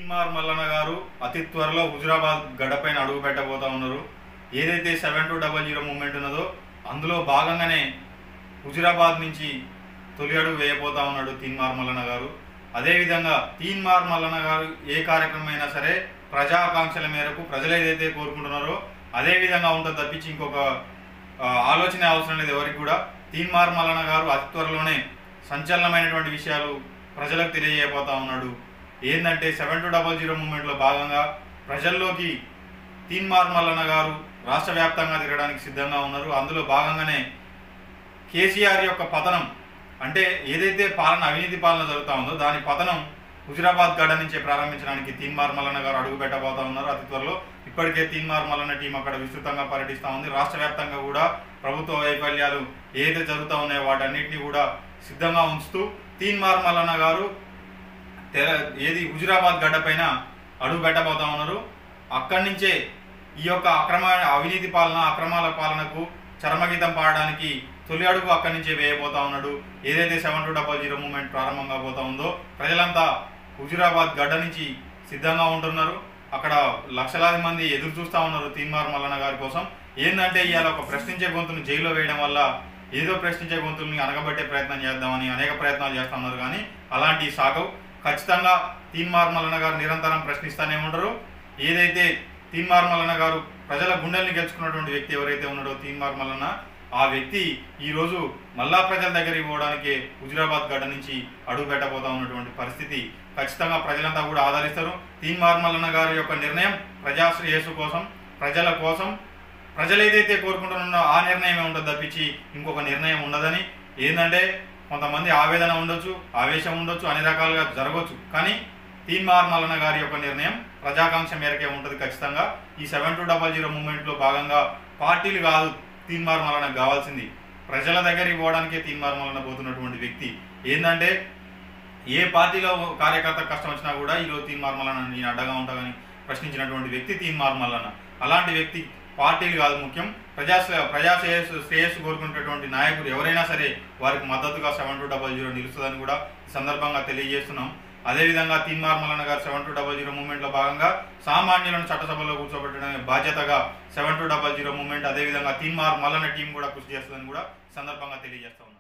తీన్మార్ మల్లన్న గారు అతి త్వరలో హుజురాబాద్ గడపైన అడుగు పెట్టబోతా ఉన్నారు ఏదైతే seven two double zero moment ఉన్నదో అందులో భాగంగానే హుజురాబాద్ నుంచి తొలి అడుగు వేయబోతా ఉన్నాడు తీన్మార్ మల్లన్న గారు అదేవిధంగా తీన్మార్ మల్లన్న గారు ఏ కార్యక్రమం అయినా సరే ప్రజాకాంక్షల మేరకు ప్రజలు ఏదైతే కోరుకుంటున్నారో అదే విధంగా ఉంటుంది తప్పించి ఇంకొక ఆ, ఆలోచన అవసరం లేదు ఎవరికి కూడా తీన్మార్ మల్లన్న గారు అతి త్వరలోనే సంచలనమైనటువంటి విషయాలు ప్రజలకు తెలియజేయబోతా ఉన్నాడు ఏంటంటే సెవెన్ టూ డబల్ జీరో మూమెంట్లో భాగంగా ప్రజల్లోకి తీన్మార్ మల్లన్న గారు రాష్ట్ర వ్యాప్తంగా తిరగడానికి సిద్ధంగా ఉన్నారు అందులో భాగంగానే కేసీఆర్ యొక్క పతనం అంటే ఏదైతే పాలన అవినీతి పాలన జరుగుతా ఉందో దాని పతనం హుజురాబాద్ గడ్డ నుంచే ప్రారంభించడానికి తీన్మార్ మల్లన్న గారు అడుగు పెట్టబోతా ఉన్నారు అతి త్వరలో ఇప్పటికే తీన్మార్ మల్లన్న టీం అక్కడ విస్తృతంగా పర్యటిస్తూ ఉంది రాష్ట్ర వ్యాప్తంగా కూడా ప్రభుత్వ వైఫల్యాలు ఏదైతే జరుగుతూ ఉన్నాయో వాటన్నిటిని కూడా సిద్ధంగా ఉంచుతూ తీన్మార్ మల్లన్న గారు తెర ఏది హుజురాబాద్ గడ్డ పైన అడుగు పెట్టబోతా ఉన్నారు అక్కడి నుంచే ఈ యొక్క అక్రమ అవినీతి పాలన అక్రమాల పాలనకు చరమగీతం పాడడానికి తొలి అడుగు అక్కడి నుంచే వేయబోతా ఉన్నాడు ఏదైతే seven two double zero moment ప్రారంభంగా పోతా ఉందో ప్రజలంతా హుజురాబాద్ గడ్డ నుంచి సిద్ధంగా ఉంటున్నారు అక్కడ లక్షలాది మంది ఎదురు చూస్తూ ఉన్నారు తీన్మార్ మల్లన్న గారి కోసం ఏంటంటే ఇవాళ ఒక ప్రశ్నించే గొంతును జైల్లో వేయడం వల్ల ఏదో ప్రశ్నించే గొంతుల్ని అనగబట్టే ప్రయత్నం చేద్దామని అనేక ప్రయత్నాలు చేస్తా ఉన్నారు కానీ అలాంటి సాగవు ఖచ్చితంగా తీన్మార్ మల్లన్న గారు నిరంతరం ప్రశ్నిస్తూనే ఉంటారు ఏదైతే తీన్మార్ మల్లన్న గారు ప్రజల గుండెల్ని గెలుచుకున్నటువంటి వ్యక్తి ఎవరైతే ఉన్నాడో తీన్మార్ మల్లన్న ఆ వ్యక్తి ఈ రోజు మల్లా ప్రజల దగ్గరికి పోవడానికి హుజురాబాద్ గడ్డ నుంచి అడుగు పెట్టబోతా ఉన్నటువంటి పరిస్థితి ఖచ్చితంగా ప్రజలంతా కూడా ఆదరిస్తారు తీన్మార్ మల్లన్న గారి యొక్క నిర్ణయం ప్రజాశ్రేయస్సు కోసం ప్రజల కోసం ప్రజలు ఏదైతే కోరుకుంటున్నారో ఆ నిర్ణయమే ఉంటుంది తప్పించి ఇంకొక నిర్ణయం ఉండదని ఏంటంటే కొంతమంది ఆవేదన ఉండొచ్చు ఆవేశం ఉండొచ్చు అన్ని రకాలుగా జరగవచ్చు కానీ తీన్మార్ మల్లన్న గారి యొక్క నిర్ణయం ప్రజాకాంక్ష మేరకే ఉంటుంది ఖచ్చితంగా ఈ సెవెన్ టూ డబల్ జీరో మూమెంట్లో భాగంగా పార్టీలు కాదు తీన్మార్ మల్లన్న కావాల్సింది ప్రజల దగ్గరికి పోవడానికే తీన్మార్ మల్లన్న పోతున్నటువంటి వ్యక్తి ఏంటంటే ఏ పార్టీలో కార్యకర్త కష్టం వచ్చినా కూడా ఈరోజు తీన్మార్ మల్లన్న నేను అడ్డగా ఉంటానని ప్రశ్నించినటువంటి వ్యక్తి తీన్మార్ మల్లన్న అలాంటి వ్యక్తి పార్టీలు కాదు ముఖ్యం ప్రజా ప్రజా శ్రేయస్సు శ్రేయస్సు కోరుకునేటటువంటి నాయకులు ఎవరైనా సరే వారికి మద్దతుగా సెవెన్ టూ డబల్ జీరో నిలుస్తుందని కూడా ఈ సందర్భంగా తెలియజేస్తున్నాం అదేవిధంగా తీన్మార్ మల్లన్న గారు సెవెన్ టూ డబల్ జీరో మూమెంట్లో భాగంగా సామాన్యులను చట్టసభలో కూర్చోబెట్టడానికి బాధ్యతగా seven two double zero moment అదేవిధంగా తీన్మార్ మల్లన్న టీం కూడా కృషి చేస్తుందని కూడా ఈ సందర్భంగా తెలియజేస్తా ఉన్నాం